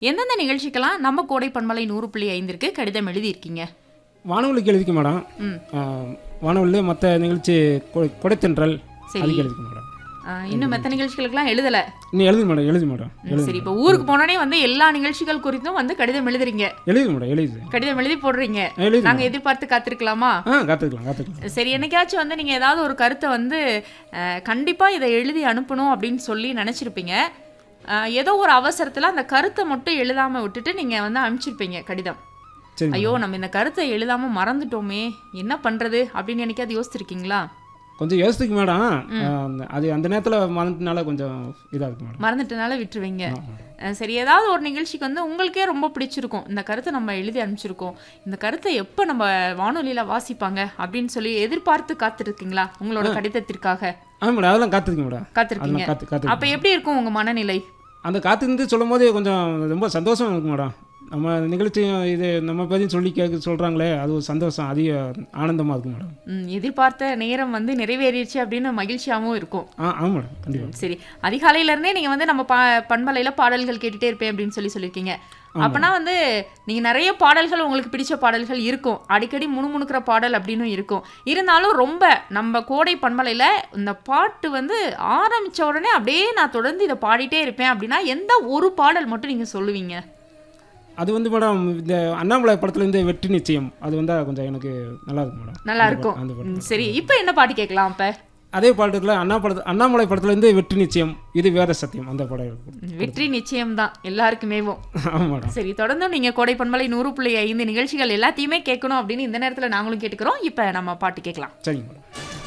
எந்தெந்த நிகழ்ச்சிக்கெல்லாம் நம்ம கோடை பண்பலை நூறு புள்ளி ஐந்திற்கு கடிதம் எழுதியிருக்கீங்க வானொலிக்கு எழுதிக்க மேடம் ம் வானொலியில் மற்ற நிகழ்ச்சி கொ- கொடைத்தென்றல் சரி. அதுக்கு எழுதிக்க மேடம் ஆ, இன்னும் மற்ற நிகழ்ச்சிகளுக்கெல்லாம் எழுதல இன்னும் எழுதி மேடம் எழுதி மேடம் ம், எழுதி சரி இப்போ ஊருக்கு போனோடனே வந்து எல்லா நிகழ்ச்சிகள் குறித்தும் வந்து கடிதம் எழுதுறீங்க எழுதி மேடம் எழுதி கடிதம் எழுதி போடுறீங்க எழுதி நாங்க எதிர்பார்த்து காத்திருக்கலாமா ஆ காத்துக்கலாம் காத்துக்கலாம் சரி என்னைக்காச்சும் வந்து நீங்க ஏதாவது ஒரு கருத்தை வந்து அஹ், கண்டிப்பா இதை எழுதி அனுப்பணும் அப்படின்னு சொல்லி நினைச்சிருப்பீங்க அஹ், ஏதோ ஒரு அவசரத்துல அந்த கருத்தை மட்டும் எழுதாம விட்டுட்டு நீங்க வந்து அனுப்பிச்சிருப்பீங்க கடிதம் சரி ஐயோ நம்ம இந்த கருத்தை எழுதாம மறந்துட்டோமே என்ன பண்றது அப்படின்னு என்னைக்காவது யோசிச்சிருக்கீங்களா கொஞ்சம் யோசித்துக்கு மேடம் ஆ, அந்த- அது அந்த நேரத்தில் மறந்துட்டனால கொஞ்சம் இதாக இருக்கு மேடம் மறந்துட்டனால விட்டுருவீங்க ஆ, ஆ. அஹ், சரி ஏதாவது ஒரு நிகழ்ச்சிக்கு வந்து உங்களுக்கே ரொம்ப பிடிச்சிருக்கும் இந்த கருத்தை நம்ம எழுதி அனுப்பிச்சிருக்கோம் இந்த கருத்தை எப்போ நம்ம வானொலியில வாசிப்பாங்க அப்படின்னு சொல்லி எதிர்பார்த்து காத்திருக்கீங்களா உங்களோட கடிதத்திற்காக ஆ மேடம் அதெல்லாம் காத்துக்கு மேடம் காத்திருக்கீங்க அதெல்லாம் காத்து காத்து அப்ப எப்படி இருக்கும் உங்க மனநிலை அந்த காத்திருந்து சொல்லும் போது கொஞ்சம் ரொம்ப சந்தோஷம் இருக்கு மேடம் நம்ம நிகழ்ச்சியும் இது நம்ம பற்றியும் சொல்லி கேட்க சொல்கிறாங்களே அது ஒரு சந்தோஷம் அதிக ஆனந்தமாக இருக்கும் மேடம் ம், எதிர்பார்த்த நேரம் வந்து நிறைவேறிடுச்சு அப்படின்னு மகிழ்ச்சியாகவும் இருக்கும் ஆ ஆமாம் மேடம் கண்டிப்பாக சரி அதிகாலையில இருந்தே நீங்க வந்து நம்ம பா பண்பலையில பாடல்கள் கேட்டுட்டே இருப்பேன் அப்படின்னு சொல்லி சொல்லியிருக்கீங்க அப்பனா வந்து நீங்க நிறைய பாடல்கள் உங்களுக்கு பிடிச்ச பாடல்கள் இருக்கும் அடிக்கடி முணுமுணுக்கிற பாடல் அப்படின்னு இருக்கும் இருந்தாலும் ரொம்ப நம்ம கோடை பண்பலையில இந்த பாட்டு வந்து ஆரம்பிச்ச உடனே அப்படியே நான் தொடர்ந்து இதை பாடிட்டே இருப்பேன் அப்படின்னா எந்த ஒரு பாடல் மட்டும் நீங்க சொல்லுவீங்க அது வந்து மேடம் இந்த அண்ணாமலை படத்துலேருந்து வெற்றி நிச்சயம் அது வந்தால் கொஞ்சம் எனக்கு நல்லா இருக்கும் மேடம் நல்லா அந்த இருக்கும் பா- அந்த படம் ம், சரி இப்போ என்ன பாட்டு கேட்கலாம் அப்ப அதே பாட்டுக்குள்ள அண்ணா படத்து அண்ணாமலை படத்துலேருந்து வெற்றி நிச்சயம் இது வேத சத்தியம் அந்த படம் இருக்கும். ம், வெற்றி நிச்சயம்தான் எல்லாருக்குமேவும் ஆமாம் மேடம் சரி தொடர்ந்தும் நீங்க கோடை பண்பலை நூறு புள்ளி ஐந்து நிகழ்ச்சிகள் எல்லாத்தையுமே கேட்கணும் அப்படின்னு இந்த நேரத்துல நாங்களும் கேட்டுக்கிறோம் இப்ப நம்ம பாட்டு கேட்கலாம் சரிங்க மேடம்